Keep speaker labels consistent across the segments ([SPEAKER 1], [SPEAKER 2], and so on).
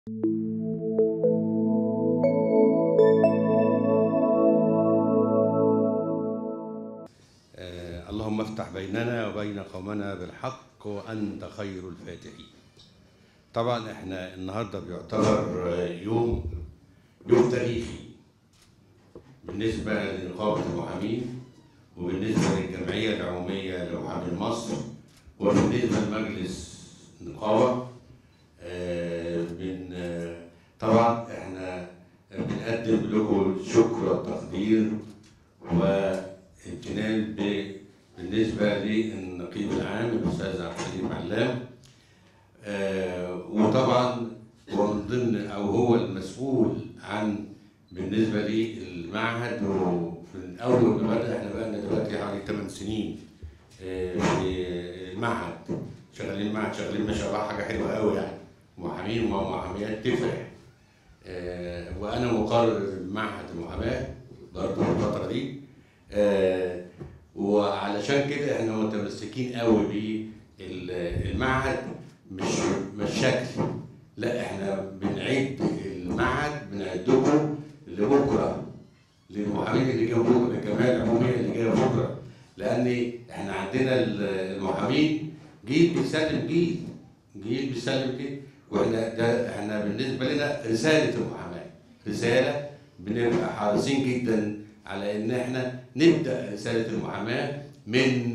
[SPEAKER 1] آه، اللهم افتح بيننا وبين قومنا بالحق وانت خير الفاتحين. طبعا احنا النهارده بيعتبر آه، يوم يوم تاريخي بالنسبه لنقابه المحامين وبالنسبه للجمعيه العموميه لمحامين مصر وبالنسبه لمجلس النقابه آه، بن آه، طبعا احنا بنقدم لكم الشكر والتقدير وامتنان ب- بالنسبه للنقيب العام الاستاذ عبد الحليم علام آه، وطبعا هو من ضمن او هو المسؤول عن بالنسبه للمعهد وفي اول ما بدا احنا بقى لنا دلوقتي حوالي 8 سنين آه، في المعهد شغالين معهد شغالين ما شاء الله حاجه حلوه قوي يعني محامين ومحاميات تفرح آه، وانا مقرر معهد المحاماه برضه الفتره دي آه، وعلشان كده احنا متمسكين قوي بالمعهد مش مش شكل لا احنا بنعد المعهد بنعدكم لبكره للمحامين اللي جاوا بكره للجمعيه العموميه اللي جايه بكره لان احنا عندنا المحامين جيل بيسلم جيل جيل بيسلم جيل واحنا ده احنا بالنسبه لنا رساله المحاماه رساله بنبقى حريصين جدا على ان احنا نبدا رساله المحاماه من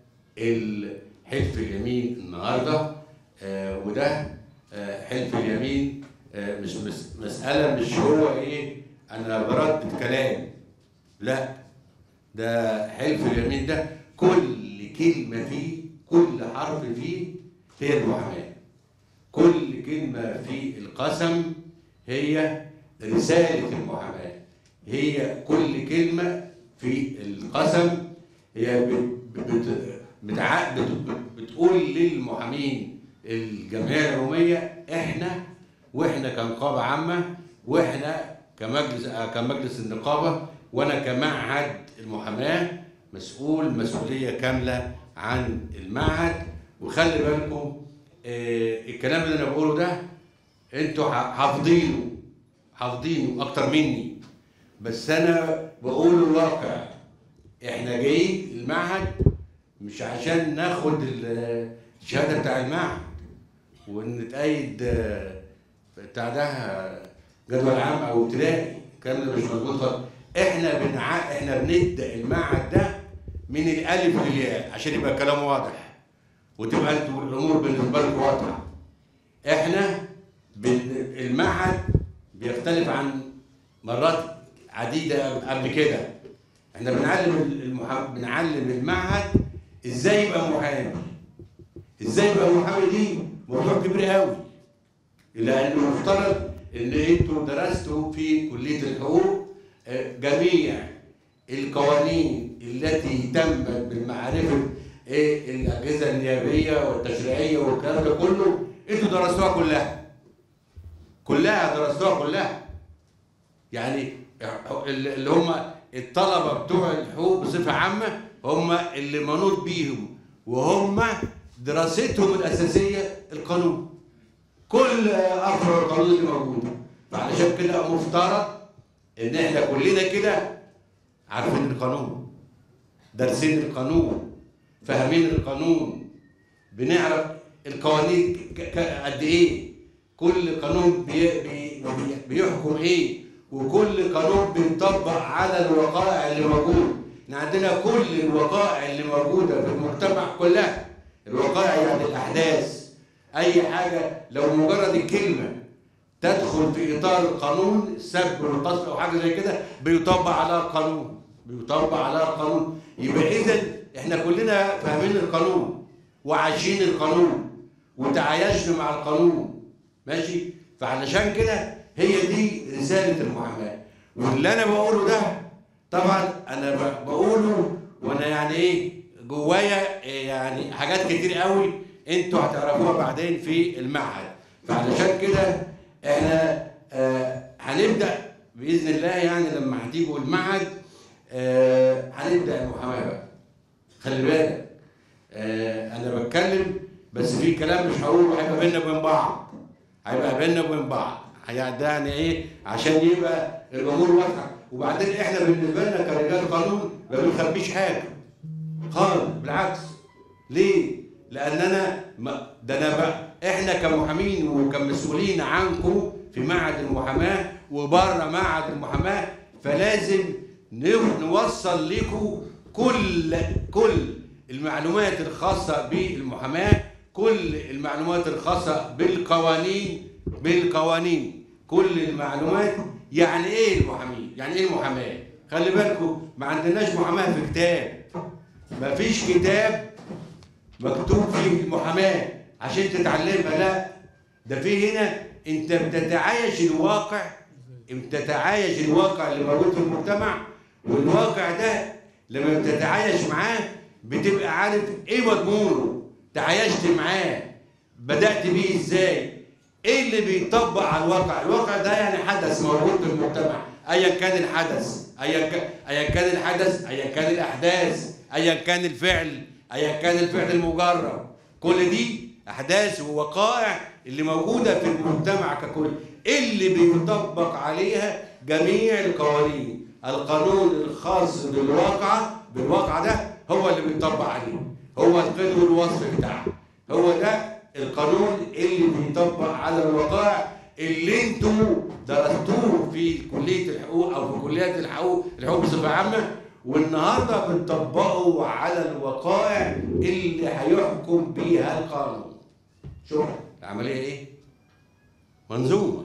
[SPEAKER 1] الحلف اليمين النهارده آه وده آه حلف اليمين آه مش مس مساله مش هو ايه انا بردد كلام لا ده حلف اليمين ده كل كلمه فيه كل حرف فيه هي المحاماه كل كلمه في القسم هي رساله المحاماه هي كل كلمه في القسم هي بت بت بتع... بت... بتقول للمحامين الجمعيه العموميه احنا واحنا كنقابه عامه واحنا كمجلس كمجلس النقابه وانا كمعهد المحاماه مسؤول مسؤوليه كامله عن المعهد وخلي بالكم آه الكلام اللي انا بقوله ده انتوا حافظينه حافظينه اكتر مني بس انا بقول الواقع احنا جايين المعهد مش عشان ناخد الشهاده بتاع المعهد ونتأيد بتاع ده جدول عام او ابتدائي الكلام ده مش مظبوط خالص احنا بنع... احنا بنبدا المعهد ده من الالف للياء عشان يبقى الكلام واضح وتبقى انتوا الامور بالنسبه لكم واضحه احنا بن... المعهد بيختلف عن مرات عديده قبل كده احنا بنعلم المح... بنعلم المعهد ازاي يبقى محامي ازاي يبقى محامي دي موضوع كبير قوي لانه مفترض ان انتوا درستوا في كليه الحقوق جميع القوانين التي تمت بالمعرفه ايه الاجهزه النيابيه والتشريعيه والكلام ده كله انتوا درستوها كلها كلها درستوها كلها يعني اللي هم الطلبه بتوع الحقوق بصفه عامه هم اللي منوط بيهم وهم دراستهم الاساسيه القانون كل افرع القانون اللي موجوده فعلشان كده مفترض ان احنا كلنا كده عارفين القانون دارسين القانون فاهمين القانون بنعرف القوانين قد ايه كل قانون بي بي بيحكم ايه وكل قانون بيطبق على الوقائع اللي موجوده احنا عندنا كل الوقائع اللي موجوده في المجتمع كلها الوقائع يعني الاحداث اي حاجه لو مجرد الكلمه تدخل في اطار القانون السب والقصف او حاجه زي كده بيطبق عليها القانون بيطبق عليها القانون يبقى اذا احنا كلنا فاهمين القانون وعايشين القانون وتعايشنا مع القانون ماشي فعلشان كده هي دي رساله المحاماه واللي انا بقوله ده طبعا انا بقوله وانا يعني ايه جوايا يعني حاجات كتير قوي انتوا هتعرفوها بعدين في المعهد فعلشان كده احنا آه هنبدا باذن الله يعني لما هتيجوا المعهد آه هنبدا المحاماه بقى خلي بالك آه انا بتكلم بس في كلام مش هقوله هيبقى بينا وبين بعض هيبقى بيننا وبين بعض يعني ده يعني ايه عشان يبقى الامور واضحه وبعدين احنا بالنسبه لنا كرجال قانون ما بنخبيش حاجه خالص بالعكس ليه؟ لاننا ما ده انا بقى احنا كمحامين وكمسؤولين عنكم في معهد المحاماه وبره معهد المحاماه فلازم نو- نوصل لكم كل كل المعلومات الخاصه بالمحاماه كل المعلومات الخاصه بالقوانين بالقوانين كل المعلومات يعني ايه المحامين يعني ايه المحاماه خلي بالكم ما عندناش محاماه في كتاب ما فيش كتاب مكتوب فيه المحاماه عشان تتعلمها لا ده في هنا انت بتتعايش الواقع انت بتتعايش الواقع اللي موجود في المجتمع والواقع ده لما بتتعايش معاه بتبقى عارف ايه مضمونه تعايشت معاه بدأت بيه ازاي ايه اللي بيطبق على الواقع الواقع ده يعني حدث موجود في المجتمع ايا كان الحدث ايا كان ايا كان الحدث ايا كان الاحداث ايا كان الفعل ايا كان الفعل المجرد كل دي احداث ووقائع اللي موجوده في المجتمع ككل اللي بيطبق عليها جميع القوانين القانون الخاص بالواقع بالواقع ده هو اللي بيطبق عليه هو القيد والوصف بتاعه هو ده القانون اللي بيطبق على الوقائع اللي انتوا درستوه في كليه الحقوق او في كليات الحقوق الحقوق بصفه عامه والنهارده بنطبقه على الوقائع اللي هيحكم بيها القانون. شوف العمليه ايه؟ منظومه.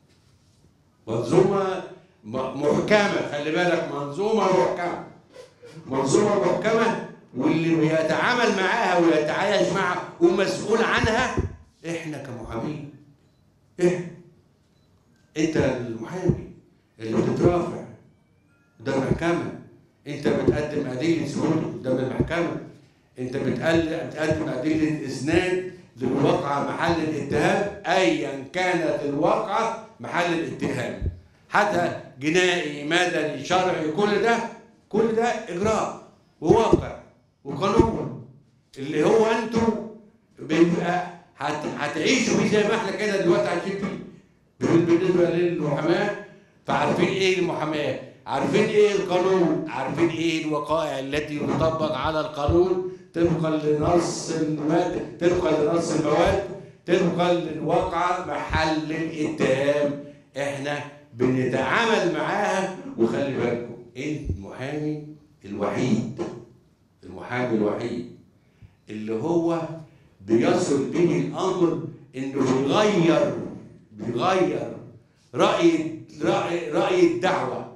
[SPEAKER 1] منظومه م- محكمه خلي بالك منظومه محكمه. منظومه محكمه واللي بيتعامل معاها ويتعايش معها ومسؤول عنها احنا كمحامين. ايه؟ انت المحامي اللي بتترافع قدام المحكمه انت بتقدم ادله ثبوت قدام المحكمه انت بتقل- بتقدم ادله اسناد للواقعه محل الاتهام ايا كانت الواقعه محل الاتهام حتى جنائي مدني شرعي كل ده كل ده اجراء وواقع وقانون اللي هو انتوا بيبقى هت- هتعيشوا بيه زي ما احنا كده دلوقتي عايشين فيه بالنسبه للمحاماه فعارفين ايه المحاماه عارفين ايه القانون عارفين ايه الوقائع التي تطبق على القانون طبقا لنص الماده طبقا لنص المواد طبقا للواقع محل الاتهام احنا بنتعامل معاها وخلي بالكم انت المحامي الوحيد المحامي الوحيد اللي هو بيصل به الامر انه بيغير بيغير راي راي راي الدعوه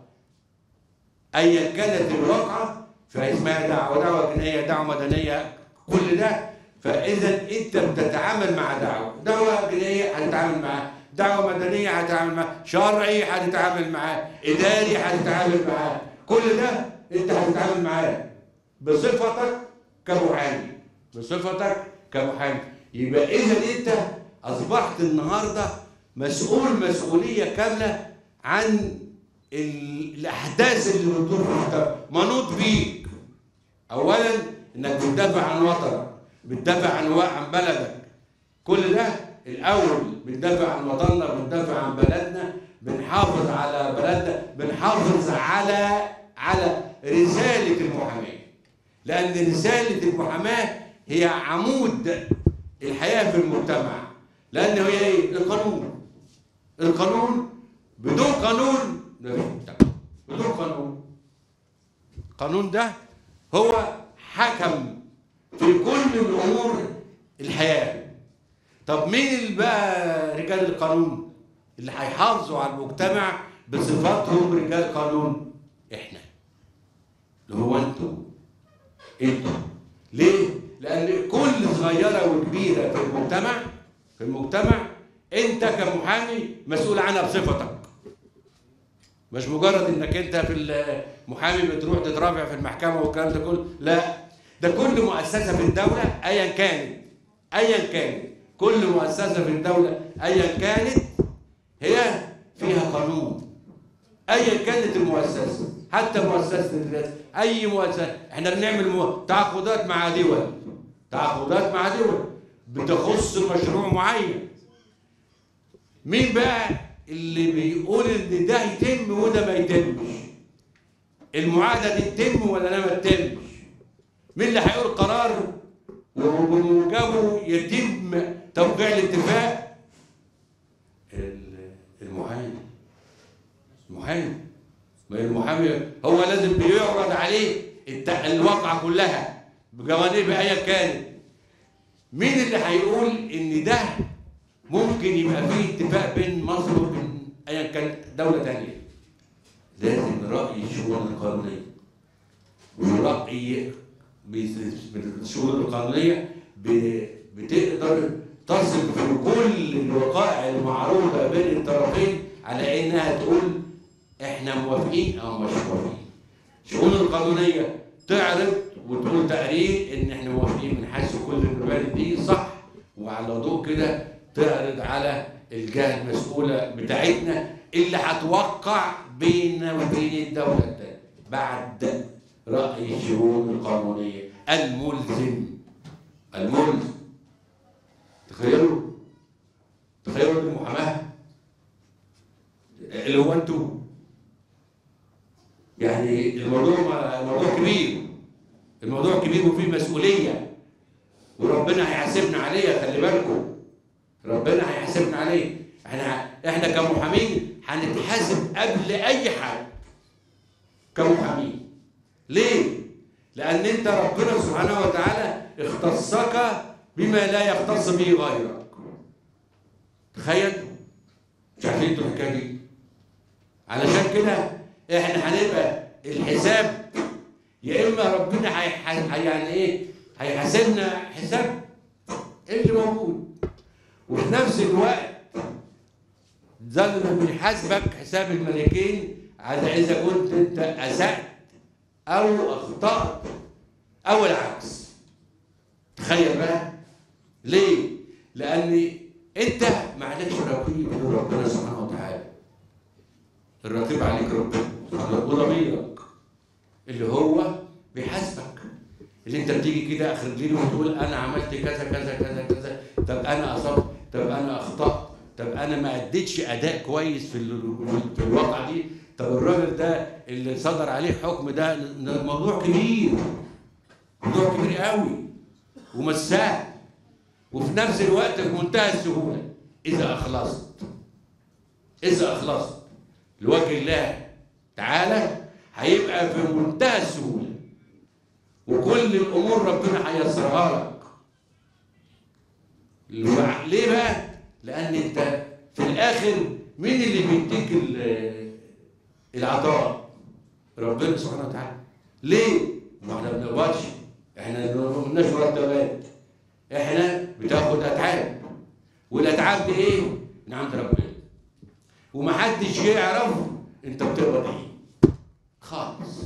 [SPEAKER 1] ايا كانت الواقعه فاسمها دعوه دعوه جنائيه دعوه مدنيه كل ده فاذا انت بتتعامل مع دعوه دعوه جنائيه هتتعامل معاه دعوه مدنيه هتتعامل معاه شرعي هتتعامل معاه اداري هتتعامل معاه كل ده انت هتتعامل معاه بصفتك كمحامي بصفتك كمحامي يبقى اذا انت اصبحت النهارده مسؤول مسؤوليه كامله عن ال- الاحداث اللي بتدور في المجتمع منوط بيك اولا انك بتدافع عن وطنك بتدافع عن و- عن بلدك كل ده الاول بندافع عن وطننا بندافع عن بلدنا بنحافظ على بلدنا بنحافظ على على رساله المحاماه لان رساله المحاماه هي عمود الحياه في المجتمع لان هي ايه القانون القانون بدون قانون مفيش مجتمع بدون قانون القانون ده هو حكم في كل الامور الحياه طب مين اللي بقى رجال القانون اللي هيحافظوا على المجتمع بصفاتهم رجال قانون احنا اللي هو انتوا انتوا ليه لان كل صغيره وكبيره في المجتمع في المجتمع انت كمحامي مسؤول عنها بصفتك مش مجرد انك انت في المحامي بتروح تترافع في المحكمه والكلام ده كله لا ده كل مؤسسه في الدوله ايا كانت ايا كانت كل مؤسسه في الدوله ايا كانت هي فيها قانون ايا كانت المؤسسه حتى مؤسسه الرئاسه اي مؤسسه احنا بنعمل مو... تعاقدات مع دول تعاقدات مع دول بتخص مشروع معين مين بقى اللي بيقول ان ده يتم وده ما يتمش المعاهده دي تتم ولا لا ما تتمش مين اللي هيقول قرار وبموجبه يتم توقيع الاتفاق ال- المحامي المحامي ما المحامي هو لازم بيعرض عليه الت- الواقعه كلها بجوانبها ايا كانت مين اللي هيقول ان ده ممكن يبقى فيه اتفاق بين مصر وبين ايا كان دوله ثانيه لازم راي الشؤون القانونيه ورأي الشؤون القانونية ب- بتقدر تصل في كل الوقائع المعروضة بين الطرفين على إنها تقول إحنا موافقين أو مش موافقين. الشؤون القانونية تعرض وتقول تقرير إن إحنا موافقين من حيث كل المبادئ دي صح وعلى ضوء كده تعرض على الجهة المسؤولة بتاعتنا اللي هتوقع بيننا وبين الدولة التانية بعد رأي الشؤون القانونية الملزم الملزم تخيلوا تخيلوا المحاماة اللي هو انتوا يعني الموضوع الموضوع كبير الموضوع كبير وفيه مسؤولية وربنا هيحاسبنا عليها خلي بالكم ربنا هيحاسبنا عليه احنا احنا كمحامين هنتحاسب قبل اي حد كمحامين ليه؟ لأن أنت ربنا سبحانه وتعالى اختصك بما لا يختص به غيرك. تخيل؟ مش عارفين انتوا الحكاية دي؟ علشان كده احنا هنبقى الحساب يا إما ربنا هيح... هي- يعني إيه؟ هيحاسبنا حساب اللي موجود. وفي نفس الوقت ظل بيحاسبك حساب الملكين على إذا كنت أنت أسأت او اخطات او العكس تخيل بقى ليه لان انت ما عليكش رقيب غير ربنا سبحانه وتعالى الرقيب عليك ربنا سبحانه وتعالى وضميرك اللي هو بيحاسبك اللي انت بتيجي كده اخر الليل وتقول انا عملت كذا كذا كذا كذا طب انا اصبت طب انا اخطات طب انا ما اديتش اداء كويس في ال- في الواقعه دي طب الراجل ده اللي صدر عليه حكم ده ده موضوع كبير موضوع كبير قوي ومش سهل وفي نفس الوقت في منتهى السهوله اذا اخلصت اذا اخلصت لوجه الله تعالى هيبقى في منتهى السهوله وكل الامور ربنا هيسرها لك الوع- ليه بقى؟ لان انت في الاخر مين اللي بيديك ال- العطاء؟ ربنا سبحانه وتعالى. ليه؟ ما احنا ما بنقبضش احنا ما بناش مرتبات احنا بتاخد اتعاب والاتعاب دي ايه؟ من عند ربنا ومحدش يعرف انت بتقبض ايه خالص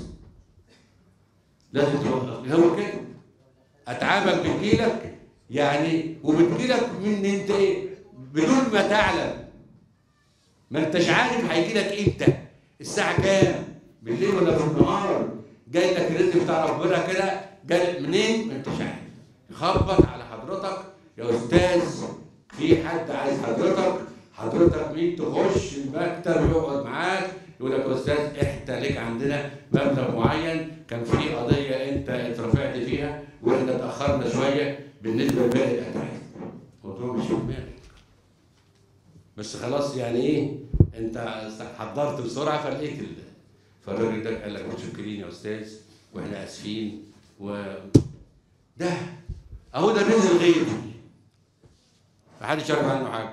[SPEAKER 1] لازم توقف هو كده اتعابك بتجيلك يعني وبتجيلك من انت ايه بدون ما تعلم ما انتش عارف هيجيلك امتى الساعه كام بالليل ولا بالنهار جاي لك الرزق بتاع ربنا كده جاي منين ما انتش عارف يخبط على حضرتك يا استاذ في حد عايز حضرتك حضرتك مين تخش المكتب يقعد معاك يقول لك يا استاذ احنا ليك عندنا مبلغ معين كان في قضيه انت اترفعت فيها واحنا اتاخرنا شويه بالنسبه لباقي الاتعاب الموضوع مش في دماغك بس خلاص يعني ايه انت حضرت بسرعه فلقيت ال... فالراجل ده قال لك متشكرين يا استاذ واحنا اسفين و ده اهو ده الرزق الغيبي محدش يعرف عنه حاجه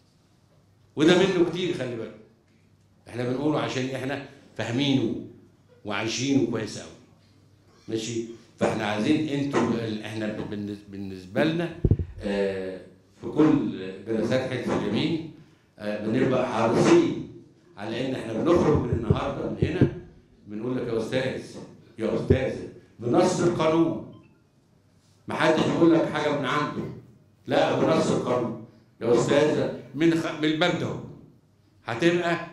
[SPEAKER 1] وده منه كتير خلي بالك احنا بنقوله عشان احنا فاهمينه وعايشينه كويس قوي ماشي فاحنا عايزين انتوا ال- احنا بالنس- بالنسبه لنا آه، في كل جلسات حزب اليمين آه، بنبقى حريصين على ان احنا بنخرج من النهارده من هنا بنقول لك يا استاذ يا استاذ بنص القانون ما حدش يقول لك حاجه من عنده لا بنص القانون يا استاذ من خ... من الباب ده هتبقى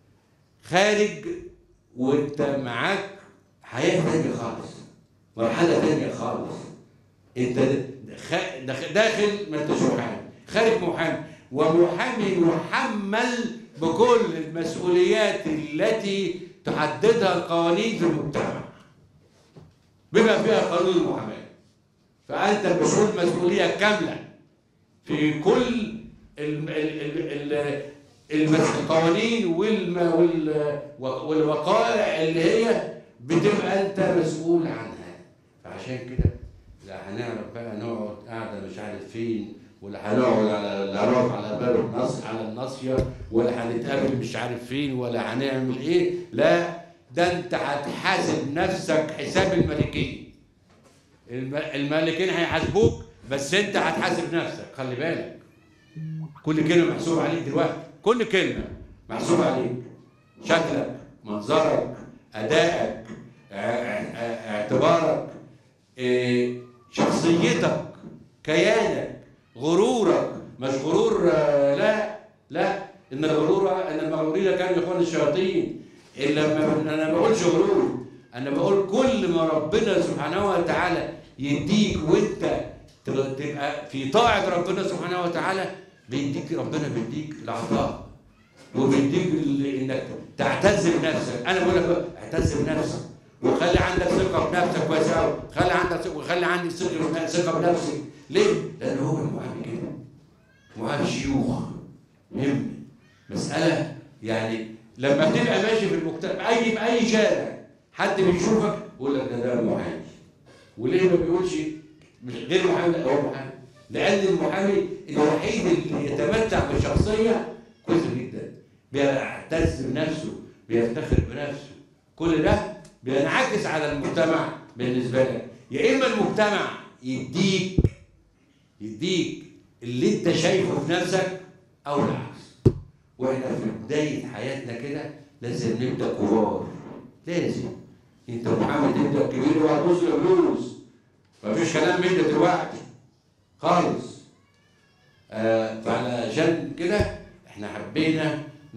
[SPEAKER 1] خارج وانت معاك حياه تانية خالص مرحله تانية خالص انت خ... داخل ما انتش محامي خارج محامي ومحامي محمل بكل المسؤوليات التي تحددها القوانين في المجتمع بما فيها قانون المحاماه فانت مسؤول مسؤوليه كامله في كل الم- ال- ال- ال- المس- القوانين والم- وال- والوقائع اللي هي بتبقى انت مسؤول عنها فعشان كده لا هنعرف بقى نقعد قاعده مش عارف فين ولا هنقعد على لا هنقعد على باب النص على الناصيه ولا هنتقابل مش عارف فين ولا هنعمل ايه لا ده انت هتحاسب نفسك حساب الملكين الم- الملكين هيحاسبوك بس انت هتحاسب نفسك خلي بالك كل كلمه محسوب عليك دلوقتي كل كلمه محسوب عليك شكلك منظرك ادائك ا- ا- اعتبارك إيه، شخصيتك كيانك غرورك مش غرور آه، لا لا ان الغرور ان المغرورين كانوا اخوان الشياطين الا لما انا ما بقولش غرور انا بقول كل ما ربنا سبحانه وتعالى يديك وانت تبقى في طاعه ربنا سبحانه وتعالى بيديك ربنا بيديك العطاء وبيديك ال- انك تعتز بنفسك انا بقول لك اعتز بنفسك وخلي عندك ثقه بنفسك كويس قوي خلي عندك ثقه وخلي عندي ثقه ثقه بنفسي ليه؟ لان هو المحامي كده محامي شيوخ مهم مساله يعني لما بتبقى ماشي في المجتمع اي في اي شارع حد بيشوفك يقول لك ده ده محامي وليه ما بيقولش مش غير محامي لا هو محامي لان المحامي الوحيد اللي يتمتع بشخصيه كويسه جدا بيعتز بنفسه بيفتخر بنفسه كل ده بينعكس على المجتمع بالنسبه لك يا اما المجتمع يديك يديك اللي انت شايفه في نفسك او العكس واحنا في بدايه حياتنا كده لازم نبدا كبار لازم انت محمد تبدا كبير وهتبص لفلوس مفيش كلام من ده دلوقتي خالص آه فعلشان كده احنا حبينا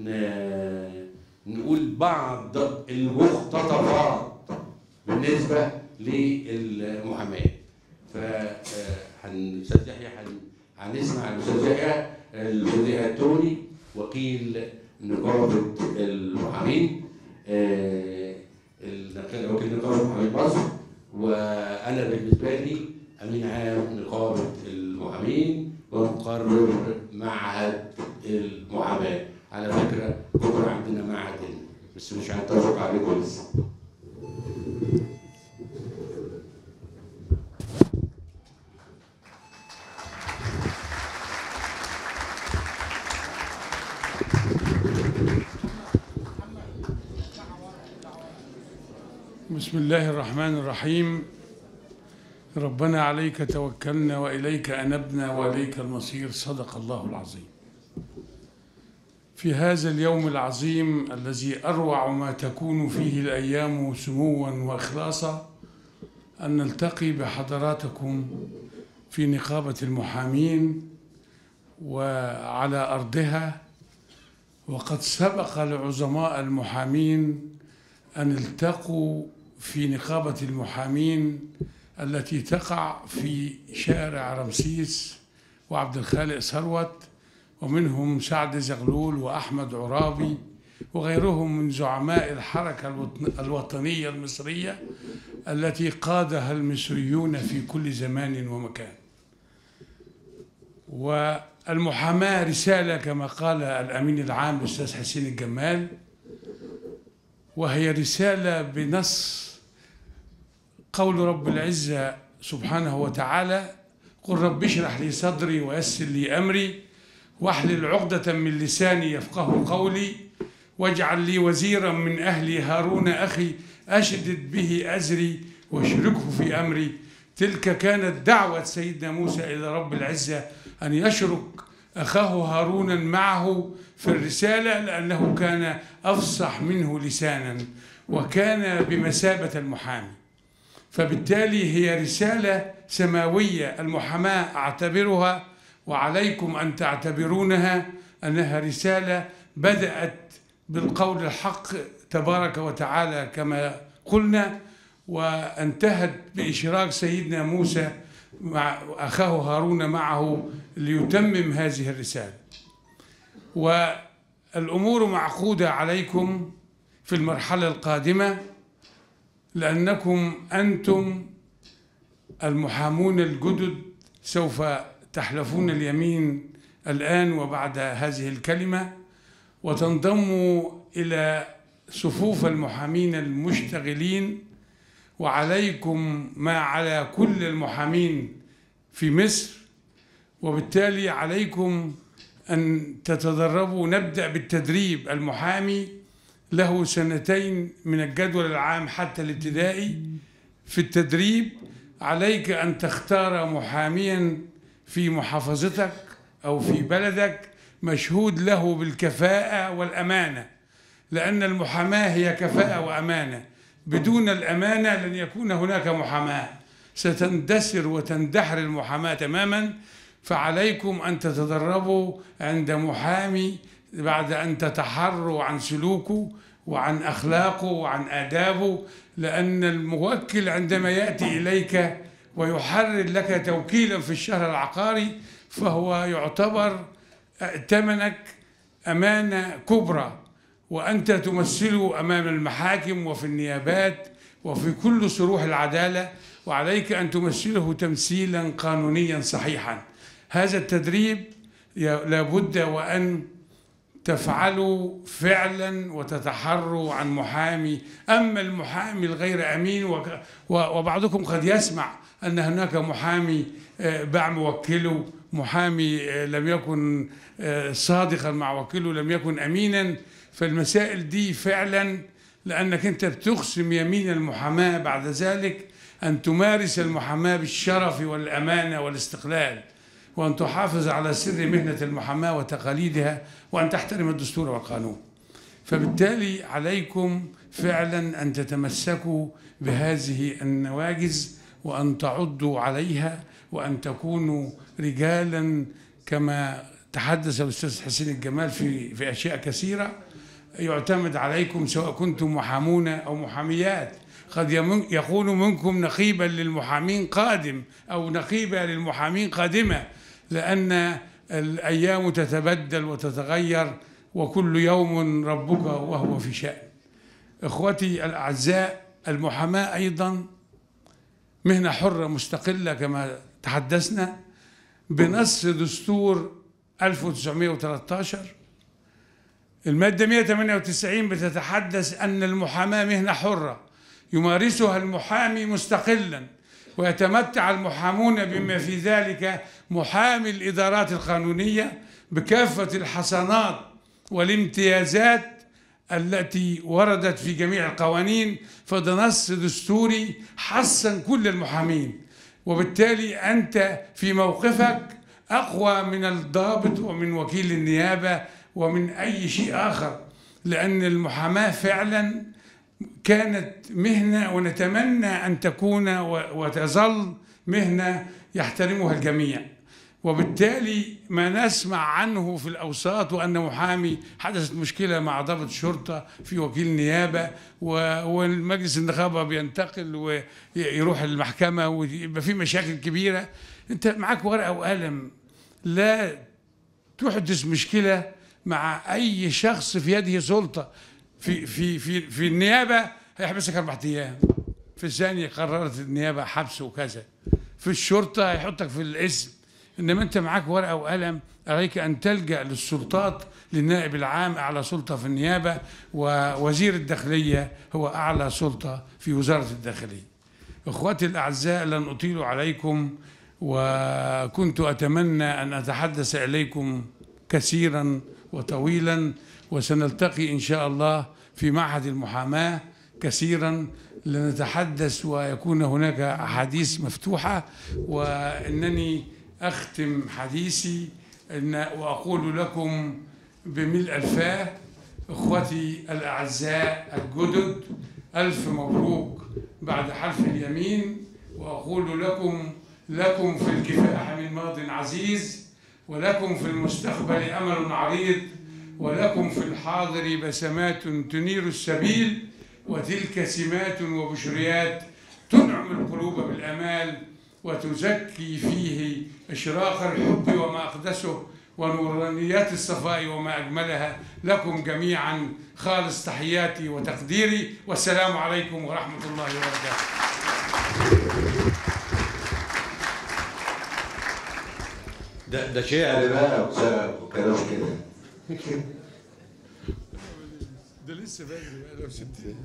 [SPEAKER 1] ن- نقول بعض المقتطفات بالنسبه للمحاماه ف آه، هن- الاستاذ يحيى هن- هنسمع الاستاذ يحيى الاستاذ يحيى التوني وكيل نقابه المحامين آه، ال- وكيل نقابه محامين مصر وانا بالنسبه لي امين عام نقابه المحامين ومقرر معهد المحاماه على فكره بكره عندنا معهد هنا، بس مش هنتفق عليكم لسه
[SPEAKER 2] بسم الله الرحمن الرحيم ربنا عليك توكلنا واليك انبنا واليك المصير صدق الله العظيم في هذا اليوم العظيم الذي اروع ما تكون فيه الايام سموا واخلاصا ان نلتقي بحضراتكم في نقابه المحامين وعلى ارضها وقد سبق لعظماء المحامين أن التقوا في نقابة المحامين التي تقع في شارع رمسيس وعبد الخالق ثروت ومنهم سعد زغلول وأحمد عرابي وغيرهم من زعماء الحركة الوطن- الوطنية المصرية التي قادها المصريون في كل زمان ومكان والمحاماة رسالة كما قال الأمين العام الأستاذ حسين الجمال وهي رسالة بنص قول رب العزة سبحانه وتعالى قل رب اشرح لي صدري ويسر لي أمري واحلل عقدة من لساني يفقه قولي واجعل لي وزيرا من أهلي هارون أخي أشدد به أزري واشركه في أمري تلك كانت دعوة سيدنا موسى إلى رب العزة أن يشرك أخاه هارون معه في الرسالة لأنه كان أفصح منه لسانا وكان بمثابة المحامي فبالتالي هي رسالة سماوية المحاماة أعتبرها وعليكم أن تعتبرونها أنها رسالة بدأت بالقول الحق تبارك وتعالى كما قلنا وانتهت بإشراك سيدنا موسى مع أخاه هارون معه ليتمم هذه الرسالة والأمور معقودة عليكم في المرحلة القادمة لأنكم أنتم المحامون الجدد سوف تحلفون اليمين الآن وبعد هذه الكلمة وتنضموا إلى صفوف المحامين المشتغلين وعليكم ما على كل المحامين في مصر وبالتالي عليكم أن تتدربوا نبدأ بالتدريب المحامي له سنتين من الجدول العام حتى الابتدائي في التدريب عليك أن تختار محاميا في محافظتك أو في بلدك مشهود له بالكفاءة والأمانة لأن المحاماة هي كفاءة وأمانة بدون الأمانة لن يكون هناك محاماة ستندثر وتندحر المحاماة تماما فعليكم أن تتدربوا عند محامي بعد أن تتحروا عن سلوكه وعن أخلاقه وعن آدابه لأن الموكل عندما يأتي إليك ويحرر لك توكيلا في الشهر العقاري فهو يعتبر ائتمنك أمانة كبرى وأنت تمثله أمام المحاكم وفي النيابات وفي كل صروح العدالة وعليك أن تمثله تمثيلا قانونيا صحيحا هذا التدريب لابد وأن تفعلوا فعلا وتتحروا عن محامي أما المحامي الغير أمين وك- و- وبعضكم قد يسمع أن هناك محامي آه، باع موكله محامي آه، لم يكن آه، صادقا مع وكيله لم يكن أمينا فالمسائل دي فعلا لأنك أنت بتقسم يمين المحاماة بعد ذلك أن تمارس المحاماة بالشرف والأمانة والاستقلال وأن تحافظ على سر مهنة المحاماة وتقاليدها وأن تحترم الدستور والقانون فبالتالي عليكم فعلا أن تتمسكوا بهذه النواجز وأن تعضوا عليها وأن تكونوا رجالا كما تحدث الأستاذ حسين الجمال في في أشياء كثيرة يعتمد عليكم سواء كنتم محامون أو محاميات قد يمن- يكون منكم نقيبا للمحامين قادم أو نقيبة للمحامين قادمة لأن الأيام تتبدل وتتغير وكل يوم ربك وهو في شأن إخوتي الأعزاء المحاماة أيضا مهنة حرة مستقلة كما تحدثنا بنص دستور 1913 المادة 198 بتتحدث أن المحاماة مهنة حرة يمارسها المحامي مستقلا ويتمتع المحامون بما في ذلك محامي الإدارات القانونية بكافة الحسنات والامتيازات التي وردت في جميع القوانين فده نص دستوري حسن كل المحامين وبالتالي أنت في موقفك أقوى من الضابط ومن وكيل النيابة ومن أي شيء آخر لأن المحاماة فعلا كانت مهنة ونتمنى أن تكون و- وتظل مهنة يحترمها الجميع وبالتالي ما نسمع عنه في الأوساط وأن محامي حدثت مشكلة مع ضابط شرطة في وكيل نيابة و- والمجلس النقابة بينتقل ويروح المحكمة ويبقى في مشاكل كبيرة أنت معاك ورقة وقلم لا تحدث مشكلة مع أي شخص في يده سلطة في في في في النيابة هيحبسك أربع أيام في الثانية قررت النيابة حبس وكذا في الشرطة هيحطك في الاسم إنما أنت معاك ورقة وقلم عليك أن تلجأ للسلطات للنائب العام أعلى سلطة في النيابة ووزير الداخلية هو أعلى سلطة في وزارة الداخلية إخوتي الأعزاء لن أطيل عليكم وكنت أتمنى أن أتحدث إليكم كثيرا وطويلا وسنلتقي إن شاء الله في معهد المحاماة كثيرا لنتحدث ويكون هناك أحاديث مفتوحة وإنني أختم حديثي إن وأقول لكم بملء الفاه إخوتي الأعزاء الجدد ألف مبروك بعد حلف اليمين وأقول لكم لكم في الكفاح من ماض عزيز ولكم في المستقبل أمل عريض ولكم في الحاضر بسمات تنير السبيل وتلك سمات وبشريات تنعم القلوب بالامال وتزكي فيه اشراق الحب وما اقدسه ونورانيات الصفاء وما أجملها لكم جميعا خالص تحياتي وتقديري والسلام عليكم ورحمة الله وبركاته
[SPEAKER 1] ده ده شعر بقى وس- وكلام كده
[SPEAKER 2] ده لسه بدري بقى لو ست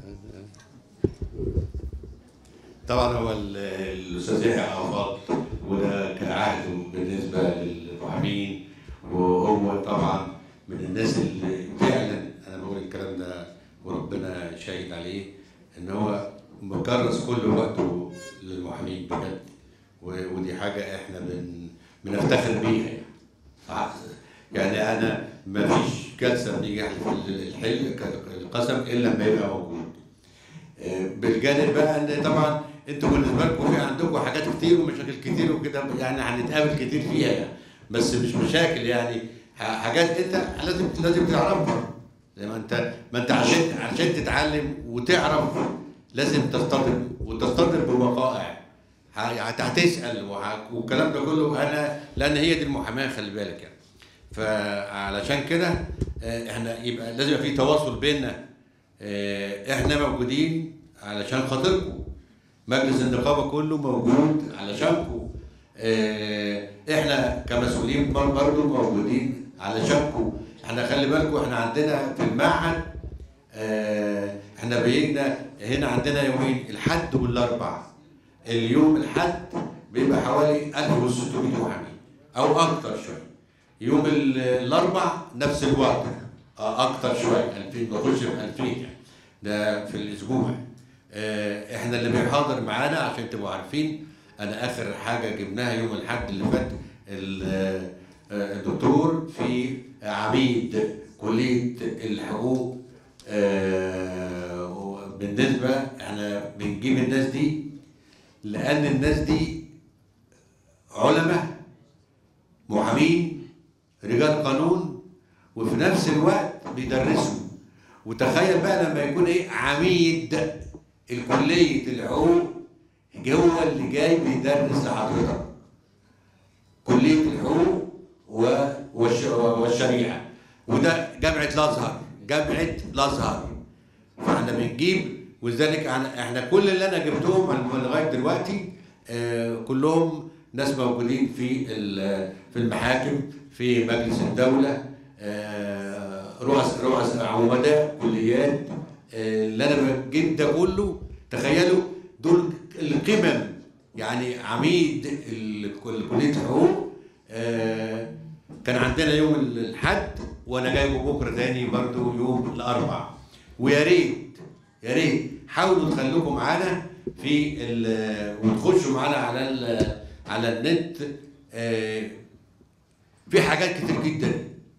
[SPEAKER 1] طبعا هو ال- الاستاذ يحيى عفاض وده كعهد بالنسبه للمحامين وهو طبعا من الناس اللي فعلا انا بقول الكلام ده وربنا شاهد عليه ان هو مكرس كل وقته للمحامين بجد و- ودي حاجه احنا بن بنفتخر بيها يعني. ع- يعني انا ما فيش جلسه بنيجي احلف الحل القسم الا لما يبقى موجود بالجانب بقى ان طبعا انتوا بالنسبه لكم في عندكم حاجات كتير ومشاكل كتير وكده يعني هنتقابل كتير فيها يعني بس مش مشاكل يعني ح- حاجات انت لازم لازم تعرفها زي ما انت ما انت عشان عشان تتعلم وتعرف لازم تصطدم وتصطدم بوقائع ه- هت- هتسال وه- والكلام ده كله انا لان هي دي المحاماه خلي بالك يعني فعلشان كده آه، احنا يبقى لازم يبقى في تواصل بيننا آه، احنا موجودين علشان خاطركم مجلس النقابه كله موجود علشانكم آه، احنا كمسؤولين بر- برضه موجودين علشانكم احنا خلي بالكم احنا عندنا في المعهد آه، احنا بيجنا هنا عندنا يومين الحد والاربع اليوم الحد بيبقى حوالي 1600 محامي او اكتر شويه يوم ال- الاربع نفس الوقت آه، اكتر شويه 2000 بخش في 2000 يعني ده في الاسبوع آه، احنا اللي بيحاضر معانا عشان تبقوا عارفين انا اخر حاجه جبناها يوم الاحد اللي فات ال- آه، الدكتور في عميد كليه الحقوق آه، بالنسبه احنا بنجيب الناس دي لان الناس دي علماء محامين رجال قانون وفي نفس الوقت بيدرسوا وتخيل بقى لما يكون ايه عميد الكلية الحقوق هو اللي جاي بيدرس لحضرتك كلية الحقوق و- والش- والشريعة وده جامعة الأزهر جامعة الأزهر فاحنا بنجيب ولذلك احنا احنا كل اللي انا جبتهم لغايه دلوقتي آه، كلهم ناس موجودين في ال- في المحاكم في مجلس الدوله آه، رؤس رؤس عمداء كليات آه، اللي انا بجيب ده كله تخيلوا دول القمم يعني عميد ال- كليه الحقوق آه، كان عندنا يوم الاحد وانا جايبه بكره تاني برضو يوم الاربع ويا ريت يا ريت حاولوا تخلوكم معانا في ال- وتخشوا معانا على ال- على النت آه، في حاجات كتير جدا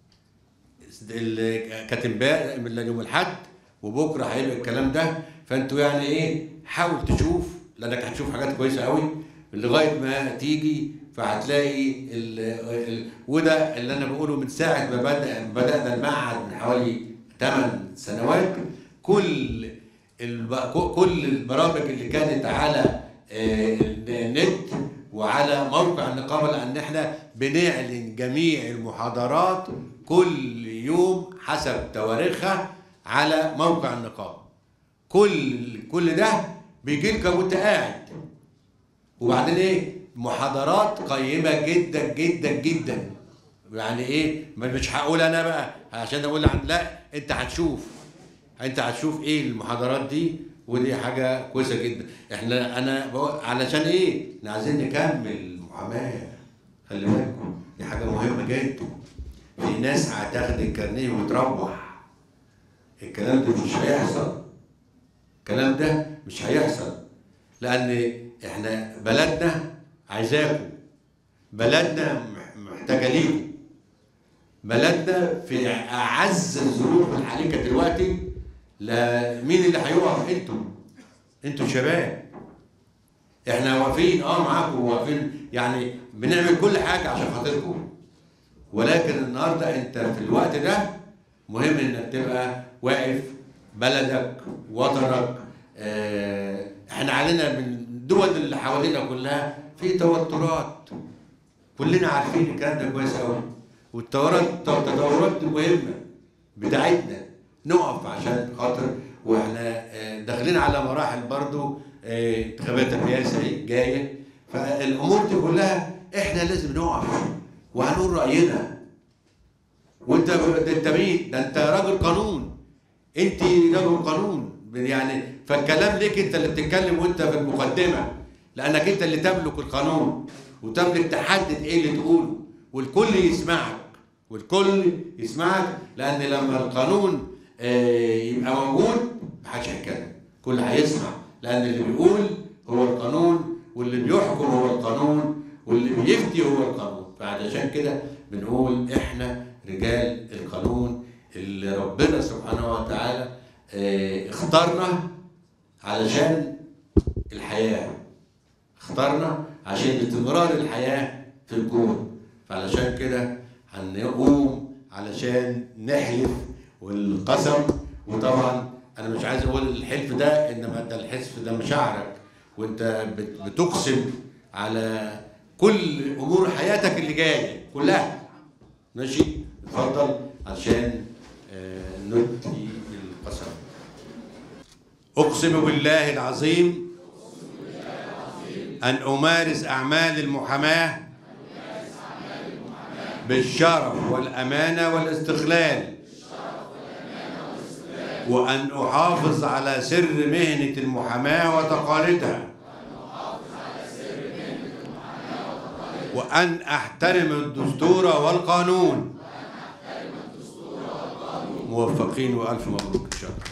[SPEAKER 1] ال- كانت امبارح من يوم الاحد وبكره هيبقى الكلام ده فانتوا يعني ايه حاول تشوف لانك هتشوف حاجات كويسه قوي لغايه ما تيجي فهتلاقي ال ال وده اللي انا بقوله من ساعه ما بدا بدانا المعهد من حوالي 8 سنوات كل الب- كل البرامج اللي كانت على آه، النت وعلى موقع النقابه لان احنا بنعلن جميع المحاضرات كل يوم حسب تواريخها على موقع النقابه كل كل ده بيجي لك وانت قاعد وبعدين ايه محاضرات قيمه جدا جدا جدا يعني ايه ما- مش هقول انا بقى عشان اقول عن لا انت هتشوف انت هتشوف ايه المحاضرات دي ودي حاجه كويسه جدا احنا انا بقول علشان ايه احنا عايزين نكمل المحاماه خلي بالكم دي حاجه مهمه جدا في ناس هتاخد الكارنيه وتروح الكلام ده مش هيحصل الكلام ده مش هيحصل لان احنا بلدنا عايزاكم بلدنا مح- محتاجه ليكم بلدنا في اعز الظروف الحاليه دلوقتي لا مين اللي هيقف انتوا انتوا شباب احنا واقفين اه معاكم واقفين يعني بنعمل كل حاجه عشان خاطركم ولكن النهارده انت في الوقت ده مهم انك تبقى واقف بلدك وطنك اه احنا علينا من الدول اللي حوالينا كلها في توترات كلنا عارفين الكلام ده كويس قوي والتطورات التطورات المهمه بتاعتنا نقف عشان خاطر واحنا آه، داخلين على مراحل برضو آه، انتخابات الرئاسه هي جايه فالامور دي كلها احنا لازم نقف وهنقول راينا وانت ده انت مين؟ ده انت راجل قانون انت راجل قانون يعني فالكلام ليك انت اللي بتتكلم وانت في المقدمه لانك انت اللي تملك القانون وتملك تحدد ايه اللي تقوله والكل يسمعك والكل يسمعك لان لما القانون آه، يبقى موجود محدش هيتكلم كل هيسمع لان اللي بيقول هو القانون واللي بيحكم هو القانون واللي بيفتي هو القانون فعلشان كده بنقول احنا رجال القانون اللي ربنا سبحانه وتعالى آه، اختارنا علشان الحياه اخترنا عشان استمرار الحياة في الكون فعلشان كده هنقوم علشان نحلف والقسم وطبعا انا مش عايز اقول الحلف ده انما ده الحلف ده مشاعرك وانت بت- بتقسم على كل امور حياتك اللي جايه كلها ماشي اتفضل عشان آه، نلقي القسم اقسم بالله العظيم أن أمارس أعمال المحاماة بالشرف والأمانة والاستقلال وأن أحافظ على سر مهنة المحاماة وتقاليدها وأن أحترم الدستور والقانون موفقين وألف مبروك إن شاء الله